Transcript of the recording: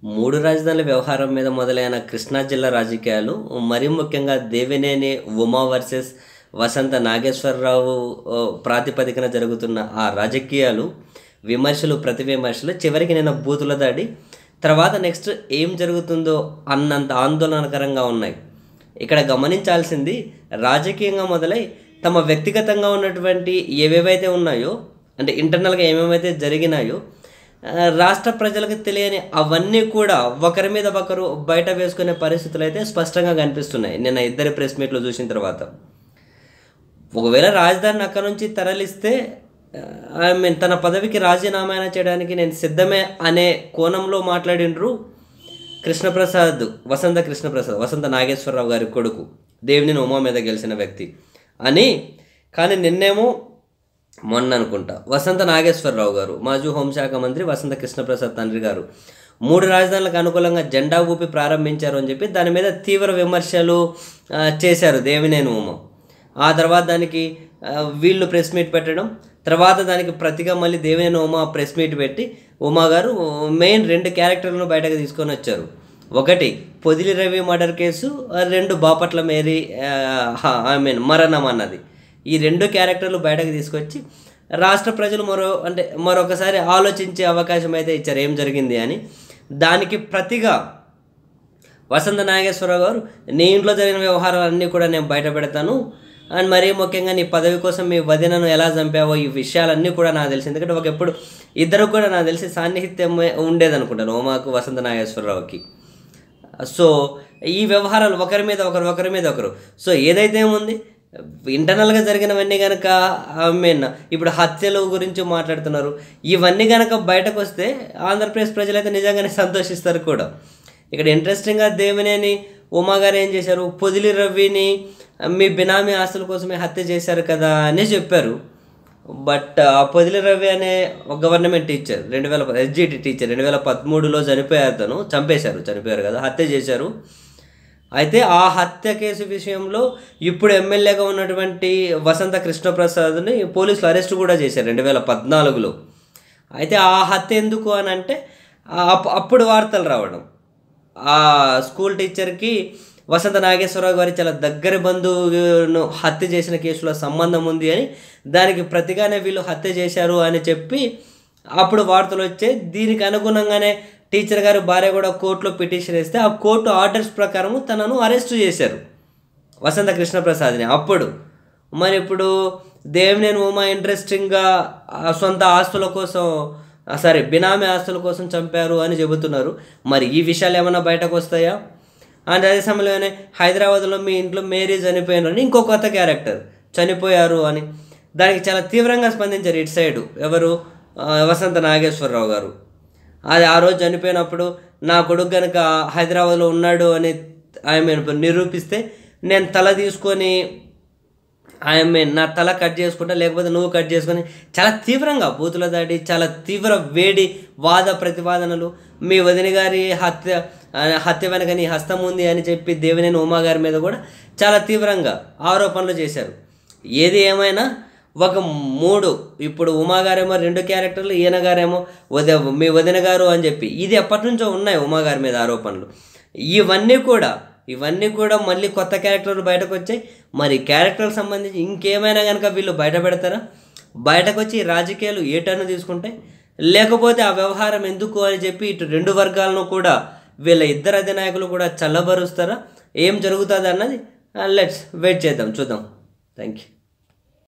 మూడు రాజధానుల వ్యవహారం మీద మొదలైన కృష్ణా జిల్లా రాజకీయాలు మరీ ముఖ్యంగా దేవినేని ఉమా వర్సెస్ వసంత నాగేశ్వరరావు ఓ, ప్రాతిపదికన జరుగుతున్న ఆ రాజకీయాలు విమర్శలు ప్రతి విమర్శలు చివరికి నిన్న బూతుల దాడి తర్వాత నెక్స్ట్ ఏం జరుగుతుందో అన్నంత ఆందోళనకరంగా ఉన్నాయి ఇక్కడ గమనించాల్సింది రాజకీయంగా మొదలై తమ వ్యక్తిగతంగా ఉన్నటువంటి ఏవేవైతే ఉన్నాయో అంటే ఇంటర్నల్గా ఏమేమైతే జరిగినాయో ఆ, రాష్ట్ర ప్రజలకు తెలియని అవన్నీ కూడా ఒకరి మీద ఒకరు బయట వేసుకునే పరిస్థితులు అయితే స్పష్టంగా కనిపిస్తున్నాయి నిన్న ఇద్దరి ప్రెస్ మీట్లు చూసిన తర్వాత ఒకవేళ రాజధానిని అక్కడ నుంచి తరలిస్తే ఐ మీన్ తన పదవికి రాజీనామా అయినా చేయడానికి నేను సిద్ధమే అనే కోణంలో మాట్లాడిండ్రు కృష్ణప్రసాద్ వసంత కృష్ణప్రసాద్ వసంత నాగేశ్వరరావు గారి కొడుకు దేవుని ఉమా మీద గెలిచిన వ్యక్తి అని కానీ నిన్నేమో మొన్న అనుకుంటా వసంత నాగేశ్వరరావు గారు మాజీ హోంశాఖ మంత్రి వసంత కృష్ణప్రసాద్ తండ్రి గారు మూడు రాజధానులకు అనుకూలంగా జెండా ఊపి ప్రారంభించారు అని చెప్పి దాని మీద తీవ్ర విమర్శలు ఆ, చేశారు దేవినేని ఉమ ఆ తర్వాత దానికి ఆ, వీళ్ళు ప్రెస్ మీట్ పెట్టడం తర్వాత దానికి ప్రతిగా మళ్ళీ దేవినేని ఉమా ప్రెస్ మీట్ పెట్టి ఉమా గారు మెయిన్ రెండు క్యారెక్టర్లను బయటకు తీసుకొని వచ్చారు ఒకటి పొదిలి రవి మర్డర్ కేసు ఆ, రెండు బాపట్ల మేరీ ఐ మీన్ మరణం అన్నది ఈ రెండు క్యారెక్టర్లు బయటకు తీసుకొచ్చి రాష్ట్ర ప్రజలు మరో అంటే మరొకసారి ఆలోచించే అవకాశం అయితే ఇచ్చారు ఏం జరిగింది అని దానికి ప్రతిగా వసంత నాగేశ్వరరావు గారు నీ ఇంట్లో జరిగిన వ్యవహారాలన్నీ కూడా నేను బయట పెడతాను అండ్ మరీ ముఖ్యంగా నీ పదవి కోసం మీ వదినను ఎలా చంపావో ఈ విషయాలన్నీ కూడా నాకు తెలిసి ఎందుకంటే ఒక ఎప్పుడు ఇద్దరు కూడా నాకు తెలిసి సాన్నిహిత్యం ఉండేదనుకుంటాను ఓమాకు వసంత నాగేశ్వరరావుకి సో ఈ వ్యవహారాలు ఒకరి మీద ఒకరు ఒకరి మీద ఒకరు సో ఏదైతే ఏముంది ఇంటర్నల్గా జరిగినవన్నీ కనుక ఐ మీన్ ఇప్పుడు హత్యల గురించి మాట్లాడుతున్నారు ఇవన్నీ కనుక బయటకు వస్తే ఆంధ్రప్రదేశ్ ప్రజలైతే నిజంగానే సంతోషిస్తారు కూడా ఇక్కడ ఇంట్రెస్టింగ్గా దేవినేని ఉమా గారు ఏం చేశారు పొదిలి రవిని మీ బినామీ ఆస్తుల కోసమే హత్య చేశారు కదా అని చెప్పారు బట్ ఆ పొదిలి రవి అనే ఒక గవర్నమెంట్ టీచర్ రెండు వేల ఎస్జిటి టీచర్ రెండు వేల పదమూడులో చనిపోయారు తను చంపేశారు చనిపోయారు కదా హత్య చేశారు అయితే ఆ హత్య కేసు విషయంలో ఇప్పుడు ఎమ్మెల్యేగా ఉన్నటువంటి వసంత కృష్ణప్రసాద్ని పోలీసులు అరెస్ట్ కూడా చేశారు రెండు వేల పద్నాలుగులో అయితే ఆ హత్య ఎందుకు అని అంటే ఆ అప్- అప్పుడు వార్తలు రావడం ఆ స్కూల్ టీచర్కి వసంత నాగేశ్వరరావు గారి చాలా దగ్గర బంధువును హత్య చేసిన కేసులో సంబంధం ఉంది అని దానికి ప్రతిగానే వీళ్ళు హత్య చేశారు అని చెప్పి అప్పుడు వార్తలు వచ్చాయి దీనికి అనుగుణంగానే టీచర్ గారు భార్య కూడా కోర్టులో పిటిషన్ వేస్తే ఆ కోర్టు ఆర్డర్స్ ప్రకారము తనను అరెస్ట్ చేశారు వసంత కృష్ణప్రసాద్ని అప్పుడు మరి ఇప్పుడు దేవినేని ఉమా ఇంట్రెస్టింగ్గా ఆ సొంత ఆస్తుల కోసం సారీ బినామీ ఆస్తుల కోసం చంపారు అని చెబుతున్నారు మరి ఈ విషయాలు ఏమైనా బయటకు వస్తాయా అండ్ అదే సమయంలోనే హైదరాబాద్లో మీ ఇంట్లో మేరీ చనిపోయినారు అని ఇంకో కొత్త క్యారెక్టర్ చనిపోయారు అని దానికి చాలా తీవ్రంగా స్పందించారు ఇటు సైడు ఎవరు ఆ, వసంత నాగేశ్వరరావు గారు అది ఆ రోజు చనిపోయినప్పుడు నా కొడుకు కనుక హైదరాబాద్లో ఉన్నాడు అని ఐ మీన్ నిరూపిస్తే నేను తల తీసుకొని ఐ మీన్ నా తల కట్ చేసుకుంటా లేకపోతే నువ్వు కట్ చేసుకొని చాలా తీవ్రంగా బూతుల దాడి చాలా తీవ్ర వేడి వాద ప్రతివాదనలు మీ వదిన గారి హత్య ఆ, హత్య వెనక నీ హస్తం ఉంది అని చెప్పి దేవినేని ఉమా గారి మీద కూడా చాలా తీవ్రంగా ఆరోపణలు చేశారు ఏది ఏమైనా ఒక మూడు ఇప్పుడు ఉమా గారేమో రెండు క్యారెక్టర్లు ఈయన గారేమో వద మీ వదిన గారు అని చెప్పి ఇది ఎప్పటి నుంచో ఉన్నాయి ఉమా గారి మీద ఆరోపణలు ఇవన్నీ కూడా ఇవన్నీ కూడా మళ్ళీ కొత్త క్యారెక్టర్లు బయటకు వచ్చాయి మరి క్యారెక్టర్లకు సంబంధించి ఇంకేమైనా కనుక వీళ్ళు బయట పెడతారా బయటకు వచ్చి ఈ రాజకీయాలు ఏ టర్న్ తీసుకుంటాయి లేకపోతే ఆ వ్యవహారం ఎందుకు అని చెప్పి ఇటు రెండు వర్గాలను కూడా వీళ్ళ ఇద్దరు అధినాయకులు కూడా చల్లబరుస్తారా ఏం జరుగుతుంది అన్నది లెట్స్ వెయిట్ చేద్దాం చూద్దాం థ్యాంక్ యూ